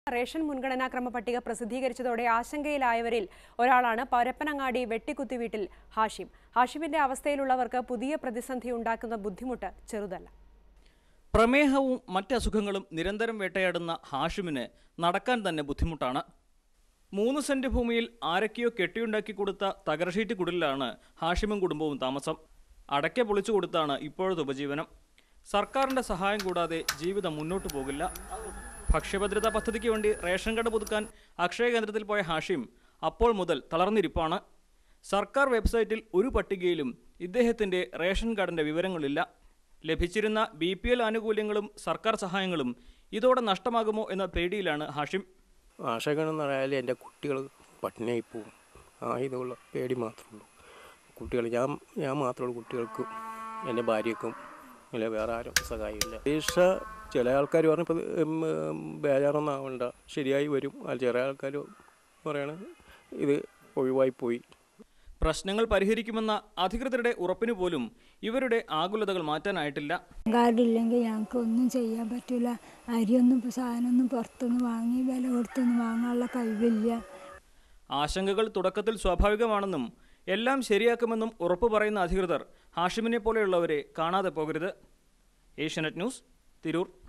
ration മുൻഗണനാക്രമ പട്ടിക പ്രസിദ്ധീകരിച്ചതോടെ ആശങ്കയിലായവരിൽ ഒരാളാണ് പരപ്പനങ്ങാടി വെട്ടിക്കുത്തി വീട്ടിൽ ഹാഷിം ഹാഷിമിന്റെ അവസ്ഥയിലുള്ളവർക്ക് പുതിയ പ്രതിസന്ധി ഉണ്ടാക്കുന്ന ബുദ്ധിമുട്ട് ചെറുതല്ല പ്രമേഹവും മറ്റ് അസുഖങ്ങളും നിരന്തരം വേട്ടയാടുന്ന ഹാഷിമിന് നടക്കാൻ തന്നെ ബുദ്ധിമുട്ടാണ് മൂന്ന് സെന്റ് ഭൂമിയിൽ ആരൊക്കെയോ കെട്ടിയുണ്ടാക്കി കൊടുത്ത തകരഷീറ്റ് കുടിലാണ് ഹാഷിമും കുടുംബവും താമസം അടയ്ക്ക പൊളിച്ചു കൊടുത്താണ് ഇപ്പോഴത്തെ ഉപജീവനം സർക്കാരിന്റെ സഹായം കൂടാതെ ജീവിതം മുന്നോട്ടു പോകില്ല ഭക്ഷ്യഭദ്രതാ പദ്ധതിക്ക് വേണ്ടി റേഷൻ കാർഡ് പുതുക്കാൻ അക്ഷയ കേന്ദ്രത്തിൽ പോയ ഹാഷിം അപ്പോൾ മുതൽ തളർന്നിരിപ്പാണ് സർക്കാർ വെബ്സൈറ്റിൽ ഒരു പട്ടികയിലും ഇദ്ദേഹത്തിന്റെ റേഷൻ കാർഡിന്റെ വിവരങ്ങളില്ല ലഭിച്ചിരുന്ന ബി പി എൽ ആനുകൂല്യങ്ങളും സർക്കാർ സഹായങ്ങളും ഇതോടെ നഷ്ടമാകുമോ എന്ന പേടിയിലാണ് ഹാഷിം ആശകനെന്ന് പറഞ്ഞാൽ എൻ്റെ കുട്ടികൾ പട്ടിണിയായി പോവും ആ ഇതുള്ള പേടി മാത്രമേ ഉള്ളൂ കുട്ടികൾ ഞാൻ ഞാൻ മാത്രമേ ഉള്ളൂ കുട്ടികൾക്കും എൻ്റെ ഭാര്യക്കും അല്ലെ വേറെ ആരും സഹായമില്ല പരീക്ഷ ചില ആൾക്കാർ പറഞ്ഞപ്പോൾ ബേജാറൊന്നും ആവണ്ട ശരിയായി വരും അല്ല ചില ആൾക്കാർ പറയണ ഇത് ഒഴിവായി പോയി പ്രശ്നങ്ങൾ പരിഹരിക്കുമെന്ന അധികൃതരുടെ ഉറപ്പിനു പോലും ഇവരുടെ ആകുലതകൾ മാറ്റാനായിട്ടില്ല കാർഡില്ലെങ്കിൽ ഞങ്ങൾക്ക് ഒന്നും ചെയ്യാൻ പറ്റില്ല അരിയൊന്നും ഇപ്പൊ സാധനമൊന്നും പുറത്തുനിന്ന് വാങ്ങി വില കൊടുത്തൊന്നും വാങ്ങാനുള്ള കഴിവില്ല ആശങ്കകൾ തുടക്കത്തിൽ സ്വാഭാവികമാണെന്നും എല്ലാം ശരിയാക്കുമെന്നും ഉറപ്പു പറയുന്ന അധികൃതർ ഹാഷിമിനെ പോലെയുള്ളവരെ കാണാതെ പോകരുത് ഏഷ്യാനെറ്റ് ന്യൂസ് തിരൂർ